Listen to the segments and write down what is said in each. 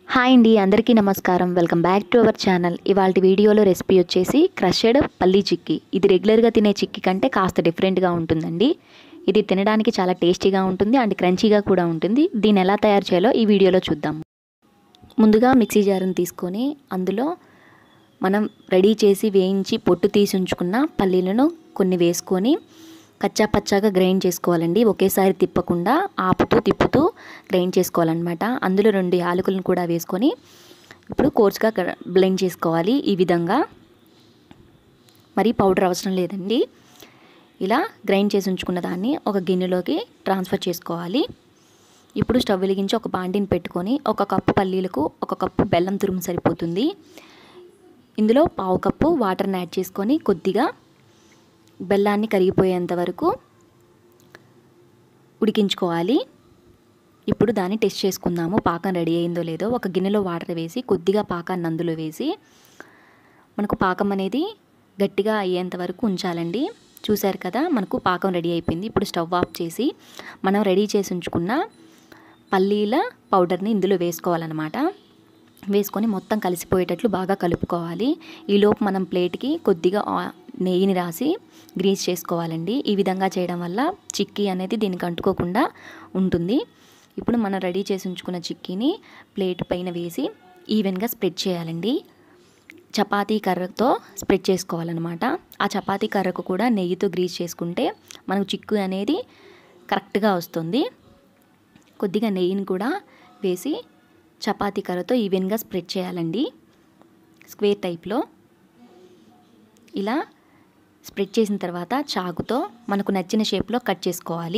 hi అండి అందరికీ నమస్కారం welcome back to our channel ఇవాళ వీడియోలో రెసిపీ వచ్చేసి క్రషెడ్ పల్లీ చిక్కీ ఇది రెగ్యులర్గా తినే చిక్కీ కంటే కాస్త డిఫరెంట్గా ఉంటుందండి ఇది తినడానికి చాలా టేస్టీగా ఉంటుంది అండ్ క్రంచీగా కూడా ఉంటుంది దీన్ని ఎలా తయారు చేయాలో ఈ వీడియోలో చూద్దాం ముందుగా మిక్సీ జార్ని తీసుకొని అందులో మనం రెడీ చేసి వేయించి పొట్టు తీసి ఉంచుకున్న పల్లీలను కొన్ని వేసుకొని కచ్చా పచ్చాగా గ్రైండ్ చేసుకోవాలండి ఒకేసారి తిప్పకుండా ఆపుతూ తిప్పుతూ గ్రైండ్ చేసుకోవాలన్నమాట అందులో రెండు యాలకులను కూడా వేసుకొని ఇప్పుడు కోర్స్గా బ్లెండ్ చేసుకోవాలి ఈ విధంగా మరి పౌడర్ అవసరం లేదండి ఇలా గ్రైండ్ చేసి ఉంచుకున్న దాన్ని ఒక గిన్నెలోకి ట్రాన్స్ఫర్ చేసుకోవాలి ఇప్పుడు స్టవ్ వెలిగించి ఒక బాండిని పెట్టుకొని ఒక కప్పు పల్లీలకు ఒక కప్పు బెల్లం తురుము సరిపోతుంది ఇందులో పావు కప్పు వాటర్ని యాడ్ చేసుకొని కొద్దిగా బెల్లాన్ని కరిగిపోయేంత వరకు ఉడికించుకోవాలి ఇప్పుడు దాన్ని టెస్ట్ చేసుకుందాము పాకం రెడీ అయిందో లేదో ఒక గిన్నెలో వాటర్ వేసి కొద్దిగా పాకాన్ని అందులో వేసి మనకు పాకం అనేది గట్టిగా అయ్యేంత వరకు ఉంచాలండి చూశారు కదా మనకు పాకం రెడీ అయిపోయింది ఇప్పుడు స్టవ్ ఆఫ్ చేసి మనం రెడీ చేసి ఉంచుకున్న పల్లీల పౌడర్ని ఇందులో వేసుకోవాలన్నమాట వేసుకొని మొత్తం కలిసిపోయేటట్లు బాగా కలుపుకోవాలి ఈలోపు మనం ప్లేట్కి కొద్దిగా నెయ్యిని రాసి గ్రీస్ చేసుకోవాలండి ఈ విధంగా చేయడం వల్ల చిక్కీ అనేది దీనికి అంటుకోకుండా ఉంటుంది ఇప్పుడు మనం రెడీ చేసి ఉంచుకున్న చిక్కీని ప్లేట్ పైన వేసి ఈవెన్గా స్ప్రెడ్ చేయాలండి చపాతీ కర్రతో స్ప్రెడ్ చేసుకోవాలన్నమాట ఆ చపాతీ కర్రకు కూడా నెయ్యితో గ్రీస్ చేసుకుంటే మనకు చిక్కు అనేది కరెక్ట్గా వస్తుంది కొద్దిగా నెయ్యిని కూడా వేసి చపాతీ కర్రతో ఈవెన్గా స్ప్రెడ్ చేయాలండి స్క్వేర్ టైప్లో ఇలా స్ప్రెడ్ చేసిన తర్వాత చాకుతో మనకు నచ్చిన షేప్లో కట్ చేసుకోవాలి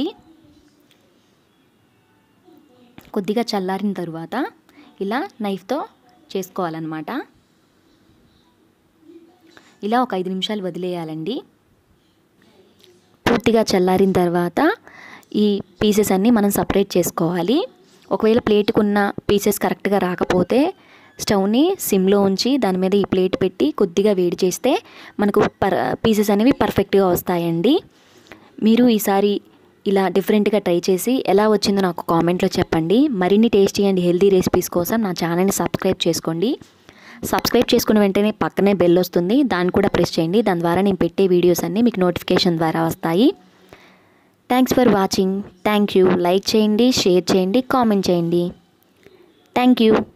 కొద్దిగా చల్లారిన తరువాత ఇలా నైఫ్తో చేసుకోవాలన్నమాట ఇలా ఒక ఐదు నిమిషాలు వదిలేయాలండి పూర్తిగా చల్లారిన తర్వాత ఈ పీసెస్ అన్నీ మనం సపరేట్ చేసుకోవాలి ఒకవేళ ప్లేట్కున్న పీసెస్ కరెక్ట్గా రాకపోతే స్టవ్ని సిమ్లో ఉంచి దాని మీద ఈ ప్లేట్ పెట్టి కొద్దిగా వేడి చేస్తే మనకు పర్ పీసెస్ అనేవి పర్ఫెక్ట్గా వస్తాయండి మీరు ఈసారి ఇలా డిఫరెంట్గా ట్రై చేసి ఎలా వచ్చిందో నాకు కామెంట్లో చెప్పండి మరిన్ని టేస్టీ అండ్ హెల్తీ రెసిపీస్ కోసం నా ఛానల్ని సబ్స్క్రైబ్ చేసుకోండి సబ్స్క్రైబ్ చేసుకున్న వెంటనే పక్కనే బెల్ వస్తుంది దాన్ని కూడా ప్రెస్ చేయండి దాని ద్వారా నేను పెట్టే వీడియోస్ అన్నీ మీకు నోటిఫికేషన్ ద్వారా వస్తాయి thanks for watching thank you like చేయండి షేర్ చేయండి కామెంట్ చేయండి థ్యాంక్ యూ